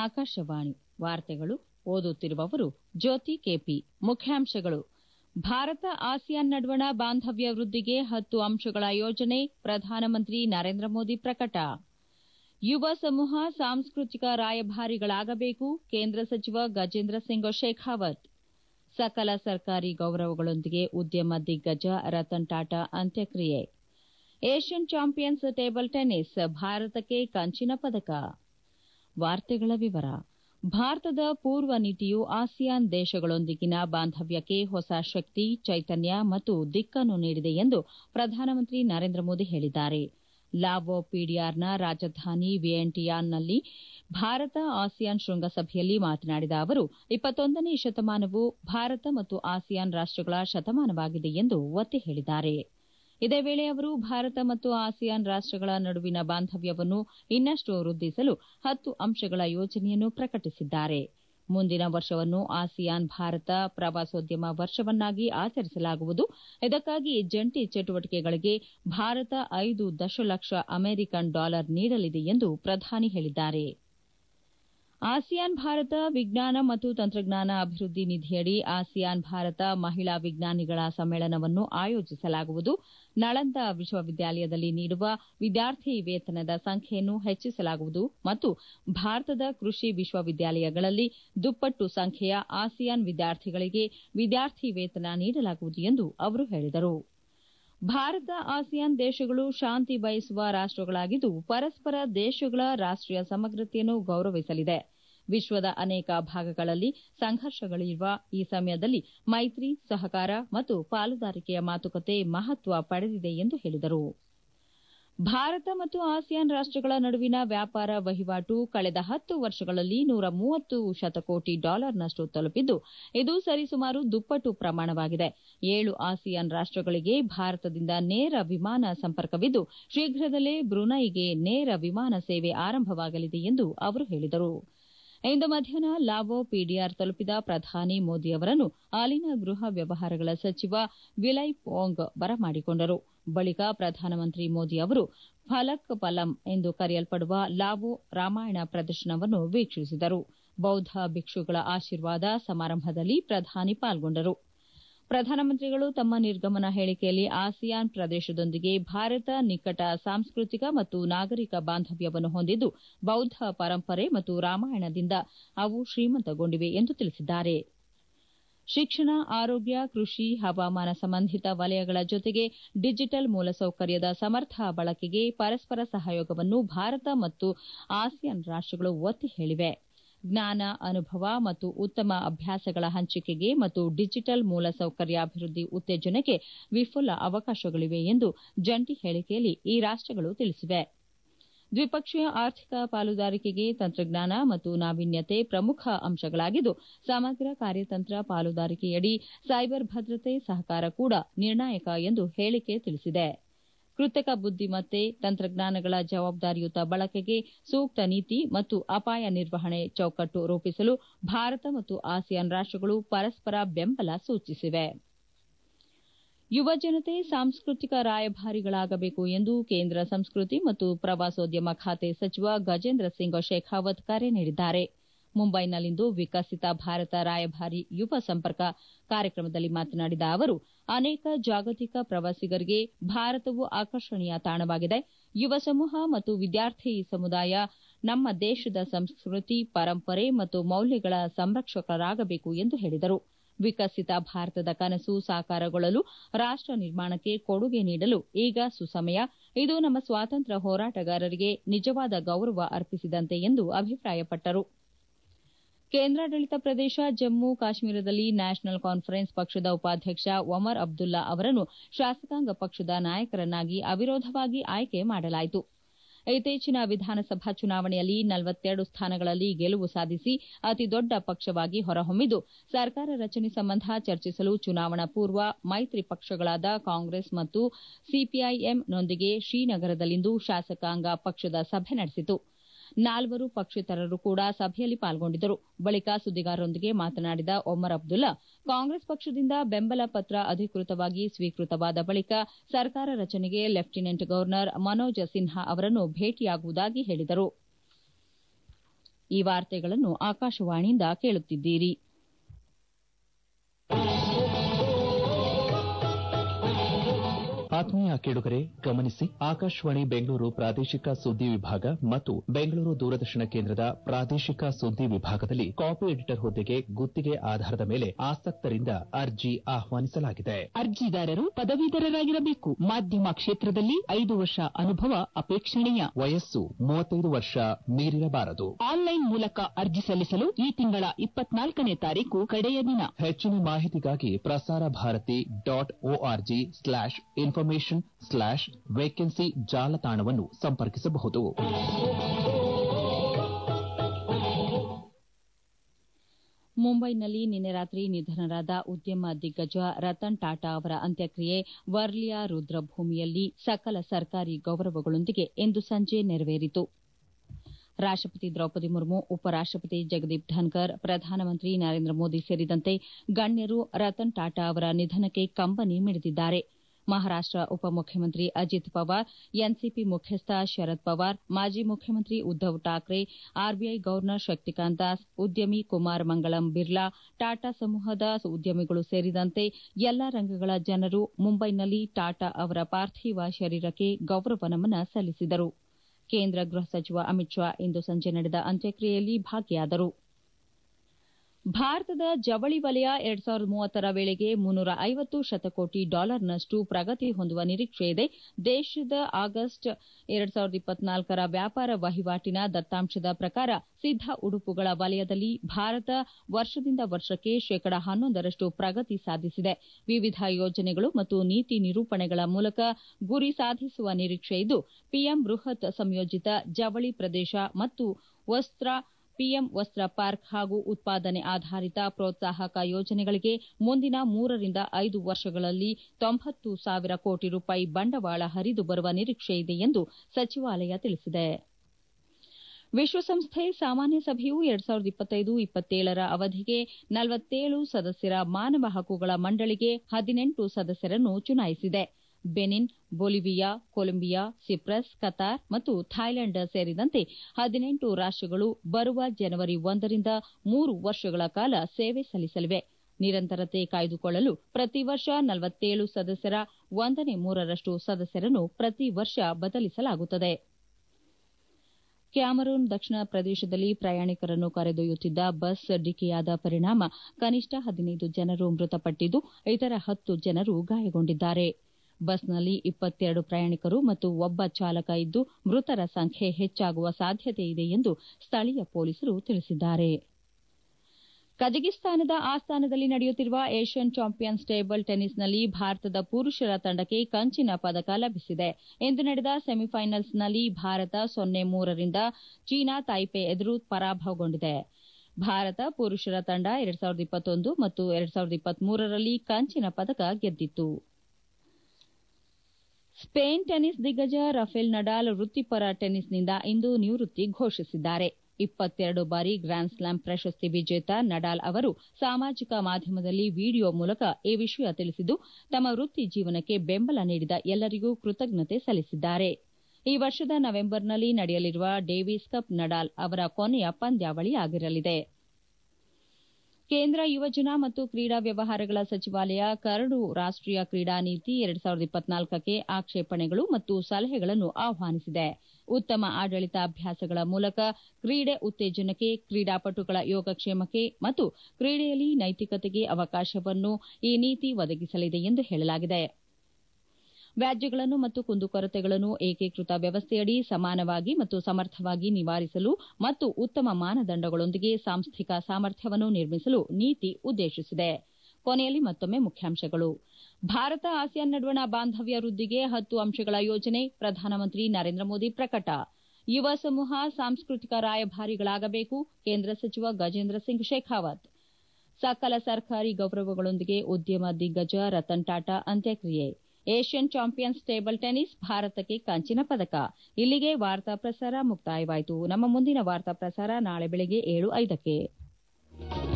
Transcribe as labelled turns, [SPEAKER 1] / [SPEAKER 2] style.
[SPEAKER 1] ಆಕಾಶವಾಣಿ ವಾರ್ತೆಗಳು ಓದುತ್ತಿರುವವರು ಜ್ಯೋತಿ ಕೆಪಿ ಮುಖ್ಯಾಂಶಗಳು ಭಾರತ ಆಸಿಯಾನ್ ನಡುವಣ ಬಾಂಧವ್ಯ ವೃದ್ದಿಗೆ ಹತ್ತು ಅಂಶಗಳ ಯೋಜನೆ ಪ್ರಧಾನಮಂತ್ರಿ ನರೇಂದ್ರ ಮೋದಿ ಪ್ರಕಟ ಯುವ ಸಮೂಹ ಸಾಂಸ್ಕೃತಿಕ ರಾಯಭಾರಿಗಳಾಗಬೇಕು ಕೇಂದ್ರ ಸಚಿವ ಗಜೇಂದ್ರ ಸಿಂಗ್ ಶೇಖಾವತ್ ಸಕಲ ಸರ್ಕಾರಿ ಗೌರವಗಳೊಂದಿಗೆ ಉದ್ಯಮ ದಿಗ್ಗಜ ರತನ್ ಟಾಟಾ ಅಂತ್ಯಕ್ರಿಯೆ ಏಷ್ಯನ್ ಚಾಂಪಿಯನ್ಸ್ ಟೇಬಲ್ ಟೆನ್ನಿಸ್ ಭಾರತಕ್ಕೆ ಕಂಚಿನ ಪದಕ ವಾರ್ತೆಗಳ ವಿವರ ಭಾರತದ ಪೂರ್ವ ನೀತಿಯು ಆಸಿಯಾನ್ ದೇಶಗಳೊಂದಿಗಿನ ಬಾಂಧವ್ಯಕ್ಕೆ ಹೊಸ ಶಕ್ತಿ ಚೈತನ್ಯ ಮತ್ತು ದಿಕ್ಕನ್ನು ನೀಡಿದೆ ಎಂದು ಪ್ರಧಾನಮಂತ್ರಿ ನರೇಂದ್ರ ಮೋದಿ ಹೇಳಿದ್ದಾರೆ ಲಾವೋ ಪಿಡಿಆರ್ನ ರಾಜಧಾನಿ ವಿಯೆಂಟಿಯಾನ್ನಲ್ಲಿ ಭಾರತ ಆಸಿಯಾನ್ ಶೃಂಗಸಭೆಯಲ್ಲಿ ಮಾತನಾಡಿದ ಅವರು ಇಪ್ಪತ್ತೊಂದನೇ ಶತಮಾನವು ಭಾರತ ಮತ್ತು ಆಸಿಯಾನ್ ರಾಷ್ಟಗಳ ಶತಮಾನವಾಗಿದೆ ಎಂದು ಒತ್ತಿ ಹೇಳಿದ್ದಾರೆ ಇದೇ ವೇಳೆ ಅವರು ಭಾರತ ಮತ್ತು ಆಸಿಯಾನ್ ರಾಷ್ಟಗಳ ನಡುವಿನ ಬಾಂಧವ್ಯವನ್ನು ಇನ್ನಷ್ಟು ವೃದ್ದಿಸಲು ಹತ್ತು ಅಂಶಗಳ ಯೋಜನೆಯನ್ನು ಪ್ರಕಟಿಸಿದ್ದಾರೆ ಮುಂದಿನ ವರ್ಷವನ್ನು ಆಸಿಯಾನ್ ಭಾರತ ಪ್ರವಾಸೋದ್ಯಮ ವರ್ಷವನ್ನಾಗಿ ಆಚರಿಸಲಾಗುವುದು ಇದಕ್ಕಾಗಿ ಜಂಟಿ ಚಟುವಟಿಕೆಗಳಿಗೆ ಭಾರತ ಐದು ದಶಲಕ್ಷ ಅಮೆರಿಕನ್ ಡಾಲರ್ ನೀಡಲಿದೆ ಎಂದು ಪ್ರಧಾನಿ ಹೇಳಿದ್ದಾರೆ ಆಸಿಯಾನ್ ಭಾರತ ವಿಜ್ಞಾನ ಮತ್ತು ತಂತ್ರಜ್ಞಾನ ಅಭಿವೃದ್ದಿ ನಿಧಿಯಡಿ ಆಸಿಯಾನ್ ಭಾರತ ಮಹಿಳಾ ವಿಜ್ಞಾನಿಗಳ ಸಮ್ಮೇಳನವನ್ನು ಆಯೋಜಿಸಲಾಗುವುದು ನಳಂದ ವಿಶ್ವವಿದ್ಯಾಲಯದಲ್ಲಿ ನೀಡುವ ವಿದ್ಯಾರ್ಥಿ ವೇತನದ ಸಂಖ್ಯೆಯನ್ನು ಹೆಚ್ಚಿಸಲಾಗುವುದು ಮತ್ತು ಭಾರತದ ಕೃಷಿ ವಿಶ್ವವಿದ್ಯಾಲಯಗಳಲ್ಲಿ ದುಪ್ಪಟ್ಟು ಸಂಖ್ಯೆಯ ಆಸಿಯಾನ್ ವಿದ್ಯಾರ್ಥಿಗಳಿಗೆ ವಿದ್ಯಾರ್ಥಿ ವೇತನ ನೀಡಲಾಗುವುದು ಎಂದು ಅವರು ಹೇಳಿದರು ಭಾರತ ಆಸಿಯಾನ್ ದೇಶಗಳು ಶಾಂತಿ ಬಯಸುವ ರಾಷ್ಟಗಳಾಗಿದ್ದು ಪರಸ್ಪರ ದೇಶಗಳ ರಾಷ್ಟೀಯ ಸಮಗ್ರತೆಯನ್ನು ಗೌರವಿಸಲಿದೆ ವಿಶ್ವದ ಅನೇಕ ಭಾಗಗಳಲ್ಲಿ ಸಂಘರ್ಷಗಳಿರುವ ಈ ಸಮಯದಲ್ಲಿ ಮೈತ್ರಿ ಸಹಕಾರ ಮತ್ತು ಪಾಲುದಾರಿಕೆಯ ಮಾತುಕತೆ ಮಹತ್ವ ಪಡೆದಿದೆ ಎಂದು ಹೇಳಿದರು ಭಾರತ ಮತ್ತು ಆಸಿಯಾನ್ ರಾಷ್ಟಗಳ ನಡುವಿನ ವ್ಯಾಪಾರ ವಹಿವಾಟು ಕಳೆದ ಹತ್ತು ವರ್ಷಗಳಲ್ಲಿ ನೂರ ಮೂವತ್ತು ಶತಕೋಟಿ ಡಾಲರ್ನಷ್ಟು ತಲುಪಿದ್ದು ಇದು ಸರಿಸುಮಾರು ದುಪ್ಪಟ್ಟು ಪ್ರಮಾಣವಾಗಿದೆ ಏಳು ಆಸಿಯಾನ್ ರಾಷ್ಟಗಳಿಗೆ ಭಾರತದಿಂದ ನೇರ ವಿಮಾನ ಸಂಪರ್ಕವಿದ್ದು ಶೀಘ್ರದಲ್ಲೇ ಬ್ರುನೈಗೆ ನೇರ ವಿಮಾನ ಸೇವೆ ಆರಂಭವಾಗಲಿದೆ ಎಂದು ಅವರು ಹೇಳಿದರು ಇಂದು ಮಧ್ಯಾಹ್ನ ಲಾವೋ ಪಿಡಿಆರ್ ತಲುಪಿದ ಪ್ರಧಾನಿ ಮೋದಿ ಅವರನ್ನು ಅಲ್ಲಿನ ಗೃಹ ವ್ಯವಹಾರಗಳ ಸಚಿವ ವಿಲಯ್ ಪೋಂಗ್ ಬರಮಾಡಿಕೊಂಡರು ಬಳಿಕ ಪ್ರಧಾನಮಂತ್ರಿ ಮೋದಿ ಅವರು ಫಲಕ್ ಪಲಂ ಎಂದು ಕರೆಯಲ್ಪಡುವ ಲಾವೋ ರಾಮಾಯಣ ಪ್ರದರ್ಶನವನ್ನು ವೀಕ್ಷಿಸಿದರು ಬೌದ್ದ ಭಿಕ್ಷುಗಳ ಆಶೀರ್ವಾದ ಸಮಾರಂಭದಲ್ಲಿ ಪ್ರಧಾನಿ ಪಾಲ್ಗೊಂಡರು ಪ್ರಧಾನಮಂತ್ರಿಗಳು ತಮ್ಮ ನಿರ್ಗಮನ ಹೇಳಿಕೆಯಲ್ಲಿ ಆಸಿಯಾನ್ ಪ್ರದೇಶದೊಂದಿಗೆ ಭಾರತ ನಿಕಟ ಸಾಂಸ್ಕೃತಿಕ ಮತ್ತು ನಾಗರಿಕ ಬಾಂಧವ್ಯವನ್ನು ಹೊಂದಿದ್ದು ಬೌದ್ದ ಪರಂಪರೆ ಮತ್ತು ರಾಮಾಯಣದಿಂದ ಅವು ಶ್ರೀಮಂತಗೊಂಡಿವೆ ಎಂದು ತಿಳಿಸಿದ್ದಾರೆ ಶಿಕ್ಷಣ ಆರೋಗ್ಯ ಕೃಷಿ ಹವಾಮಾನ ಸಂಬಂಧಿತ ವಲಯಗಳ ಜೊತೆಗೆ ಡಿಜಿಟಲ್ ಮೂಲಸೌಕರ್ಯದ ಸಮರ್ಥ ಬಳಕೆಗೆ ಪರಸ್ಪರ ಸಹಯೋಗವನ್ನು ಭಾರತ ಮತ್ತು ಆಸಿಯಾನ್ ರಾಷ್ಟಗಳು ಒತ್ತಿ ಹೇಳಿವೆ ಜ್ಞಾನ ಅನುಭವ ಮತ್ತು ಉತ್ತಮ ಅಭ್ಯಾಸಗಳ ಹಂಚಿಕೆಗೆ ಮತ್ತು ಡಿಜಿಟಲ್ ಮೂಲಸೌಕರ್ಯ ಅಭಿವೃದ್ಧಿ ಉತ್ತೇಜನಕ್ಕೆ ವಿಪುಲ ಅವಕಾಶಗಳಿವೆ ಎಂದು ಜಂಟಿ ಹೇಳಿಕೆಯಲ್ಲಿ ಈ ರಾಷ್ಟಗಳು ತಿಳಿಸಿವೆ ದ್ವಿಪಕ್ಷೀಯ ಆರ್ಥಿಕ ಪಾಲುದಾರಿಕೆಗೆ ತಂತ್ರಜ್ಞಾನ ಮತ್ತು ನಾವೀನ್ಯತೆ ಪ್ರಮುಖ ಅಂಶಗಳಾಗಿದ್ದು ಸಮಗ್ರ ಕಾರ್ಯತಂತ್ರ ಪಾಲುದಾರಿಕೆಯಡಿ ಸೈಬರ್ ಭದ್ರತೆ ಸಹಕಾರ ಕೂಡ ನಿರ್ಣಾಯಕ ಎಂದು ಹೇಳಿಕೆ ತಿಳಿಸಿದೆ ಕೃತಕ ಬುದ್ದಿಮತ್ತೆ ತಂತ್ರಜ್ಞಾನಗಳ ಜವಾಬ್ದಾರಿಯುತ ಬಳಕೆಗೆ ಸೂಕ್ತ ನೀತಿ ಮತ್ತು ಅಪಾಯ ನಿರ್ವಹಣೆ ಚೌಕಟ್ಟು ರೂಪಿಸಲು ಭಾರತ ಮತ್ತು ಆಸಿಯಾನ್ ರಾಷ್ಟಗಳು ಪರಸ್ಪರ ಬೆಂಬಲ ಸೂಚಿಸಿವೆ ಯುವಜನತೆ ಸಾಂಸ್ಕೃತಿಕ ರಾಯಭಾರಿಗಳಾಗಬೇಕು ಎಂದು ಕೇಂದ್ರ ಸಂಸ್ಕೃತಿ ಮತ್ತು ಪ್ರವಾಸೋದ್ಯಮ ಖಾತೆ ಸಚಿವ ಗಜೇಂದ್ರ ಸಿಂಗ್ ಶೇಖಾವತ್ ಕರೆ ನೀಡಿದ್ದಾರೆ ಮುಂಬೈನಲ್ಲಿಂದು ವಿಕಸಿತ ಭಾರತ ರಾಯಭಾರಿ ಯುವ ಸಂಪರ್ಕ ಕಾರ್ಯಕ್ರಮದಲ್ಲಿ ಮಾತನಾಡಿದ ಅವರು ಅನೇಕ ಜಾಗತಿಕ ಪ್ರವಾಸಿಗರಿಗೆ ಭಾರತವು ಆಕರ್ಷಣೀಯ ತಾಣವಾಗಿದೆ ಯುವ ಸಮೂಹ ಮತ್ತು ವಿದ್ಯಾರ್ಥಿ ಸಮುದಾಯ ನಮ್ಮ ದೇಶದ ಸಂಸ್ಕೃತಿ ಪರಂಪರೆ ಮತ್ತು ಮೌಲ್ಯಗಳ ಸಂರಕ್ಷಕರಾಗಬೇಕು ಎಂದು ಹೇಳಿದರು ವಿಕಸಿತ ಭಾರತದ ಕನಸು ಸಾಕಾರಗೊಳ್ಳಲು ರಾಷ್ಟ ನಿರ್ಮಾಣಕ್ಕೆ ಕೊಡುಗೆ ನೀಡಲು ಈಗ ಸುಸಮಯ ಇದು ನಮ್ಮ ಸ್ವಾತಂತ್ರ್ಯ ಹೋರಾಟಗಾರರಿಗೆ ನಿಜವಾದ ಗೌರವ ಅರ್ಪಿಸಿದಂತೆ ಎಂದು ಅಭಿಪ್ರಾಯಪಟ್ಟರು ಕೇಂದ್ರಾಡಳಿತ ಪ್ರದೇಶ ಜಮ್ಮು ಕಾಶ್ಮೀರದಲ್ಲಿ ನ್ಯಾಷನಲ್ ಕಾನ್ಫರೆನ್ಸ್ ಪಕ್ಷದ ಉಪಾಧ್ಯಕ್ಷ ಒಮರ್ ಅಬ್ದುಲ್ಲಾ ಅವರನ್ನು ಶಾಸಕಾಂಗ ಪಕ್ಷದ ನಾಯಕರನ್ನಾಗಿ ಅವಿರೋಧವಾಗಿ ಆಯ್ಕೆ ಮಾಡಲಾಯಿತು ಇತ್ತೀಚಿನ ವಿಧಾನಸಭಾ ಚುನಾವಣೆಯಲ್ಲಿ ನಲವತ್ತೆರಡು ಸ್ಥಾನಗಳಲ್ಲಿ ಗೆಲುವು ಸಾಧಿಸಿ ಅತಿದೊಡ್ಡ ಪಕ್ಷವಾಗಿ ಹೊರಹೊಮ್ಮಿದ್ದು ಸರ್ಕಾರ ರಚನೆ ಸಂಬಂಧ ಚರ್ಚಿಸಲು ಚುನಾವಣಾ ಪೂರ್ವ ಮೈತ್ರಿ ಪಕ್ಷಗಳಾದ ಕಾಂಗ್ರೆಸ್ ಮತ್ತು ಸಿಪಿಐಎಂನೊಂದಿಗೆ ಶ್ರೀನಗರದಲ್ಲಿಂದು ಶಾಸಕಾಂಗ ಪಕ್ಷದ ಸಭೆ ನಡೆಸಿತು ನಾಲ್ವರು ಪಕ್ಷೇತರರು ಕೂಡ ಸಭೆಯಲ್ಲಿ ಪಾಲ್ಗೊಂಡಿದ್ದರು ಬಳಿಕ ಸುದ್ದಿಗಾರರೊಂದಿಗೆ ಮಾತನಾಡಿದ ಒಮರ್ ಅಬ್ದುಲ್ಲಾ ಕಾಂಗ್ರೆಸ್ ಪಕ್ಷದಿಂದ ಬೆಂಬಲ ಪತ್ರ ಅಧಿಕೃತವಾಗಿ ಸ್ವೀಕೃತವಾದ ಬಳಿಕ ಸರ್ಕಾರ ರಚನೆಗೆ ಲೆಫ್ಟಿನೆಂಟ್ ಗವರ್ನರ್ ಮನೋಜ್ ಸಿನ್ಹಾ ಅವರನ್ನು ಭೇಟಿಯಾಗುವುದಾಗಿ ಹೇಳಿದರು ಈ ವಾರ್ತೆಗಳನ್ನು ಆಕಾಶವಾಣಿಯಿಂದ ಕೇಳುತ್ತಿದ್ದೀರಿ
[SPEAKER 2] ಆತ್ಮೀಯ ಕೇಳುಗರೆ ಗಮನಿಸಿ ಆಕಾಶವಾಣಿ ಬೆಂಗಳೂರು ಪ್ರಾದೇಶಿಕ ಸುದ್ದಿ ವಿಭಾಗ ಮತ್ತು ಬೆಂಗಳೂರು ದೂರದರ್ಶನ ಕೇಂದ್ರದ ಪ್ರಾದೇಶಿಕ ಸುದ್ದಿ ವಿಭಾಗದಲ್ಲಿ ಕಾಪಿ ಎಡಿಟರ್ ಹುದ್ದೆಗೆ ಗುತ್ತಿಗೆ ಆಧಾರದ ಮೇಲೆ ಆಸಕ್ತರಿಂದ ಅರ್ಜಿ ಆಹ್ವಾನಿಸಲಾಗಿದೆ
[SPEAKER 3] ಅರ್ಜಿದಾರರು ಪದವೀಧರರಾಗಿರಬೇಕು ಮಾಧ್ಯಮ ಕ್ಷೇತ್ರದಲ್ಲಿ ಐದು ವರ್ಷ ಅನುಭವ ಅಪೇಕ್ಷಣೀಯ
[SPEAKER 2] ವಯಸ್ಸು ಮೂವತ್ತೈದು ವರ್ಷ ಮೀರಿರಬಾರದು
[SPEAKER 3] ಆನ್ಲೈನ್ ಮೂಲಕ ಅರ್ಜಿ ಸಲ್ಲಿಸಲು ಈ ತಿಂಗಳ ಇಪ್ಪತ್ನಾಲ್ಕನೇ ತಾರೀಕು ಕಡೆಯ ದಿನ
[SPEAKER 2] ಹೆಚ್ಚಿನ ಮಾಹಿತಿಗಾಗಿ Prasar Bharati dot org slash information slash vacancy ಜಾಲತಾಣವನ್ನು ಸಂಪರ್ಕಿಸಬಹುದು
[SPEAKER 1] ಮುಂಬೈನಲ್ಲಿ ನಿನ್ನೆ ರಾತ್ರಿ ನಿಧನರಾದ ಉದ್ಯಮ ದಿಗ್ಗಜ ರತನ್ ಟಾಟಾ ಅವರ ಅಂತ್ಯಕ್ರಿಯೆ ವರ್ಲಿಯಾ ರುದ್ರಭೂಮಿಯಲ್ಲಿ ಸಕಲ ಸರ್ಕಾರಿ ಗೌರವಗಳೊಂದಿಗೆ ಇಂದು ಸಂಜೆ ನೆರವೇರಿತು ರಾಷ್ಟಪತಿ ದ್ರೌಪದಿ ಮುರ್ಮು ಉಪರಾಷ್ಟಪತಿ ಜಗದೀಪ್ ಧನ್ಕರ್ ಪ್ರಧಾನಮಂತ್ರಿ ನರೇಂದ್ರ ಮೋದಿ ಸೇರಿದಂತೆ ಗಣ್ಯರು ರತನ್ ಟಾಟಾ ಅವರ ನಿಧನಕ್ಕೆ ಕಂಬನಿ ಮಿಡಿದಿದ್ದಾರೆ ಮಹಾರಾಷ್ಟ ಉಪಮುಖ್ಯಮಂತ್ರಿ ಅಜಿತ್ ಪವಾರ್ ಎನ್ಸಿಪಿ ಮುಖ್ಯಸ್ಥ ಶರದ್ ಪವಾರ್ ಮಾಜಿ ಮುಖ್ಯಮಂತ್ರಿ ಉದ್ದವ್ ಠಾಕ್ರೆ ಆರ್ಬಿಐ ಗವರ್ನರ್ ಶಕ್ತಿಕಾಂತ್ ದಾಸ್ ಉದ್ಯಮಿ ಕುಮಾರ್ ಮಂಗಳಂ ಬಿರ್ಲಾ ಟಾಟಾ ಸಮೂಹದ ಉದ್ಯಮಿಗಳು ಸೇರಿದಂತೆ ಎಲ್ಲಾ ರಂಗಗಳ ಜನರು ಮುಂಬೈನಲ್ಲಿ ಟಾಟಾ ಅವರ ಪಾರ್ಥಿವ ಶರೀರಕ್ಕೆ ಗೌರವ ನಮನ ಸಲ್ಲಿಸಿದರು ಕೇಂದ್ರ ಗೃಹ ಸಚಿವ ಅಮಿತ್ ಶಾ ಇಂದು ಸಂಜೆ ನಡೆದ ಅಂತ್ಯಕ್ರಿಯೆಯಲ್ಲಿ ಭಾಗಿಯಾದರು ಭಾರತದ ಜವಳಿ ವಲಯ ಎರಡ್ ಸಾವಿರದ ಮೂವತ್ತರ ವೇಳೆಗೆ ಮುನ್ನೂರ ಐವತ್ತು ಶತಕೋಟಿ ಡಾಲರ್ನಷ್ಟು ಪ್ರಗತಿ ಹೊಂದುವ ನಿರೀಕ್ಷೆಯಿದೆ ದೇಶದ ಆಗಸ್ಟ್ ಎರಡ್ ಸಾವಿರದ ಇಪ್ಪತ್ನಾಲ್ಕರ ವ್ಯಾಪಾರ ವಹಿವಾಟಿನ ದತ್ತಾಂಶದ ಪ್ರಕಾರ ಸಿದ್ದ ಉಡುಪುಗಳ ವಲಯದಲ್ಲಿ ಭಾರತ ವರ್ಷದಿಂದ ವರ್ಷಕ್ಕೆ ಶೇಕಡ ಹನ್ನೊಂದರಷ್ಟು ಪ್ರಗತಿ ಸಾಧಿಸಿದೆ ವಿವಿಧ ಯೋಜನೆಗಳು ಮತ್ತು ನೀತಿ ನಿರೂಪಣೆಗಳ ಮೂಲಕ ಗುರಿ ಸಾಧಿಸುವ ನಿರೀಕ್ಷೆಯಿದ್ದು ಪಿಎಂ ಬೃಹತ್ ಸಂಯೋಜಿತ ಜವಳಿ ಪ್ರದೇಶ ಮತ್ತು ವಸ್ತ್ರ ಪಿಎಂ ವಸ್ತ್ರ ಪಾರ್ಕ್ ಹಾಗೂ ಉತ್ಪಾದನೆ ಆಧಾರಿತ ಪ್ರೋತ್ಸಾಹಕ ಯೋಜನೆಗಳಿಗೆ ಮುಂದಿನ ಮೂರರಿಂದ ಐದು ವರ್ಷಗಳಲ್ಲಿ ತೊಂಬತ್ತು ಸಾವಿರ ಕೋಟಿ ರೂಪಾಯಿ ಬಂಡವಾಳ ಹರಿದು ಬರುವ ನಿರೀಕ್ಷೆಯಿದೆ ಎಂದು ಸಚಿವಾಲಯ ತಿಳಿಸಿದೆ ವಿಶ್ವಸಂಸ್ಥೆ ಸಾಮಾನ್ಯ ಸಭೆಯು ಎರಡ್ ಸಾವಿರದ ಇಪ್ಪತ್ತೈದು ಇಪ್ಪತ್ತೇಳರ ಅವಧಿಗೆ ನಲವತ್ತೇಳು ಸದಸ್ಯರ ಮಾನವ ಹಕ್ಕುಗಳ ಮಂಡಳಿಗೆ ಹದಿನೆಂಟು ಸದಸ್ಯರನ್ನು ಚುನಾಯಿಸಿದೆ Benin Bolivia Colombia Cyprus Qatar ಮತ್ತು ಥಾಯ್ಲೆಂಡ್ ಸೇರಿದಂತೆ ಹದಿನೆಂಟು ರಾಷ್ಟಗಳು ಬರುವ ಜನವರಿ ಒಂದರಿಂದ ಮೂರು ವರ್ಷಗಳ ಕಾಲ ಸೇವೆ ಸಲ್ಲಿಸಲಿವೆ ನಿರಂತರತೆ ಕಾಯ್ದುಕೊಳ್ಳಲು ಪ್ರತಿ ವರ್ಷ ನಲವತ್ತೇಳು ಸದಸ್ಯರ ಒಂದನೇ ಮೂರರಷ್ಟು ಸದಸ್ಯರನ್ನು ಪ್ರತಿ ವರ್ಷ ಬದಲಿಸಲಾಗುತ್ತದೆ ಕ್ಯಾಮರೂನ್ ದಕ್ಷಿಣ ಪ್ರದೇಶದಲ್ಲಿ ಪ್ರಯಾಣಿಕರನ್ನು ಕರೆದೊಯ್ಯುತ್ತಿದ್ದ ಬಸ್ ಡಿಕ್ಕಿಯಾದ ಪರಿಣಾಮ ಕನಿಷ್ಠ ಹದಿನೈದು ಜನರು ಮೃತಪಟ್ಟಿದ್ದು ಇತರ ಹತ್ತು ಜನರು ಗಾಯಗೊಂಡಿದ್ದಾರೆ ಬಸ್ನಲ್ಲಿ ಇಪ್ಪತ್ತೆರಡು ಪ್ರಯಾಣಿಕರು ಮತ್ತು ಒಬ್ಬ ಚಾಲಕ ಇದ್ದು ಮೃತರ ಸಂಖ್ಯೆ ಹೆಚ್ಚಾಗುವ ಸಾಧ್ಯತೆಯಿದೆ ಎಂದು ಸ್ಥಳೀಯ ಪೊಲೀಸರು ತಿಳಿಸಿದ್ದಾರೆ ಕಜಕಿಸ್ತಾನದ ಆಸ್ಥಾನದಲ್ಲಿ ನಡೆಯುತ್ತಿರುವ ಏಷ್ಯನ್ ಚಾಂಪಿಯನ್ಸ್ ಟೇಬಲ್ ಟೆನ್ನಿಸ್ನಲ್ಲಿ ಭಾರತದ ಪುರುಷರ ತಂಡಕ್ಕೆ ಕಂಚಿನ ಪದಕ ಲಭಿಸಿದೆ ಇಂದು ನಡೆದ ಸೆಮಿಫೈನಲ್ಸ್ನಲ್ಲಿ ಭಾರತ ಸೊನ್ನೆ ಮೂರರಿಂದ ಚೀನಾ ತೈಪೆ ಎದುರು ಪರಾಭವಗೊಂಡಿದೆ ಭಾರತ ಪುರುಷರ ತಂಡ ಎರಡ್ ಸಾವಿರದ ಇಪ್ಪತ್ತೊಂದು ಮತ್ತು ಎರಡ್ ಸಾವಿರದ ಇಪ್ಪತ್ಮೂರರಲ್ಲಿ ಕಂಚಿನ ಪದಕ ಗೆದ್ದಿತ್ತು ಸ್ಪೇನ್ ಟೆನ್ನಿಸ್ ದಿಗ್ಗಜ ರಫೇಲ್ ನಡಾಲ್ ವೃತ್ತಿಪರ ಟೆನ್ನಿಸ್ನಿಂದ ಇಂದು ನಿವೃತ್ತಿ ಘೋಷಿಸಿದ್ದಾರೆ ಇಪ್ಪತ್ತೆರಡು ಬಾರಿ ಗ್ರ್ಯಾನ್ ಸ್ಲಾಮ್ ಪ್ರಶಸ್ತಿ ವಿಜೇತ ನಡಾಲ್ ಅವರು ಸಾಮಾಜಿಕ ಮಾಧ್ಯಮದಲ್ಲಿ ವಿಡಿಯೋ ಮೂಲಕ ಈ ವಿಷಯ ತಿಳಿಸಿದ್ದು ತಮ್ಮ ವೃತ್ತಿ ಜೀವನಕ್ಕೆ ಬೆಂಬಲ ನೀಡಿದ ಎಲ್ಲರಿಗೂ ಕೃತಜ್ಞತೆ ಸಲ್ಲಿಸಿದ್ದಾರೆ ಈ ವರ್ಷದ ನವೆಂಬರ್ನಲ್ಲಿ ನಡೆಯಲಿರುವ ಡೇವಿಸ್ ಕಪ್ ನಡಾಲ್ ಅವರ ಕೊನೆಯ ಪಂದ್ಯಾವಳಿಯಾಗಿರಲಿದೆ ಕೇಂದ್ರ ಯುವಜನ ಮತ್ತು ಕ್ರೀಡಾ ವ್ಯವಹಾರಗಳ ಸಚಿವಾಲಯ ಕರಡು ರಾಷ್ಟೀಯ ಕ್ರೀಡಾ ನೀತಿ ಎರಡ್ ಸಾವಿರದ ಇಪ್ಪತ್ನಾಲ್ಕಕ್ಕೆ ಆಕ್ಷೇಪಣೆಗಳು ಮತ್ತು ಸಲಹೆಗಳನ್ನು ಆಹ್ವಾನಿಸಿದೆ ಉತ್ತಮ ಆಡಳಿತಾಭ್ಯಾಸಗಳ ಮೂಲಕ ಕ್ರೀಡೆ ಉತ್ತೇಜನಕ್ಕೆ ಕ್ರೀಡಾಪಟುಗಳ ಯೋಗಕ್ಷೇಮಕ್ಕೆ ಮತ್ತು ಕ್ರೀಡೆಯಲ್ಲಿ ನೈತಿಕತೆಗೆ ಅವಕಾಶವನ್ನು ಈ ನೀತಿ ಒದಗಿಸಲಿದೆ ಎಂದು ಹೇಳಲಾಗಿದೆ ವ್ಯಾಜ್ಯಗಳನ್ನು ಮತ್ತು ಕುಂದುಕೊರತೆಗಳನ್ನು ಏಕೀಕೃತ ವ್ಯವಸ್ಥೆಯಡಿ ಸಮಾನವಾಗಿ ಮತ್ತು ಸಮರ್ಥವಾಗಿ ನಿವಾರಿಸಲು ಮತ್ತು ಉತ್ತಮ ಮಾನದಂಡಗಳೊಂದಿಗೆ ಸಾಂಸ್ಥಿಕ ಸಾಮರ್ಥ್ಯವನ್ನು ನಿರ್ಮಿಸಲು ನೀತಿ ಉದ್ದೇಶಿಸಿದೆ ಕೊನೆಯಲ್ಲಿ ಮತ್ತೊಮ್ಮೆ ಮುಖ್ಯಾಂಶಗಳು ಭಾರತ ಆಸಿಯಾನ್ ನಡುವಣ ಬಾಂಧವ್ಯ ವೃದ್ಧಿಗೆ ಹತ್ತು ಅಂಶಗಳ ಯೋಜನೆ ಪ್ರಧಾನಮಂತ್ರಿ ನರೇಂದ್ರ ಮೋದಿ ಪ್ರಕಟ ಯುವ ಸಮೂಹ ಸಾಂಸ್ಕೃತಿಕ ರಾಯಭಾರಿಗಳಾಗಬೇಕು ಕೇಂದ್ರ ಸಚಿವ ಗಜೇಂದ್ರ ಸಿಂಗ್ ಶೇಖಾವತ್ ಸಕಲ ಸರ್ಕಾರಿ ಗೌರವಗಳೊಂದಿಗೆ ಉದ್ಯಮ ದಿಗ್ಗಜ ರತನ್ ಟಾಟಾ ಅಂತ್ಯಕ್ರಿಯೆ ಏಷ್ಯನ್ ಚಾಂಪಿಯನ್ಸ್ ಟೇಬಲ್ ಟೆನ್ನಿಸ್ ಭಾರತಕ್ಕೆ ಕಂಚಿನ ಪದಕ ಇಲ್ಲಿಗೆ ವಾರ್ತಾ ಪ್ರಸಾರ ಮುಕ್ತಾಯವಾಯಿತು ನಮ್ಮ ಮುಂದಿನ ವಾರ್ತಾ ಪ್ರಸಾರ ನಾಳೆ ಬೆಳಗ್ಗೆ ಏಳು ಐದಕ್ಕೆ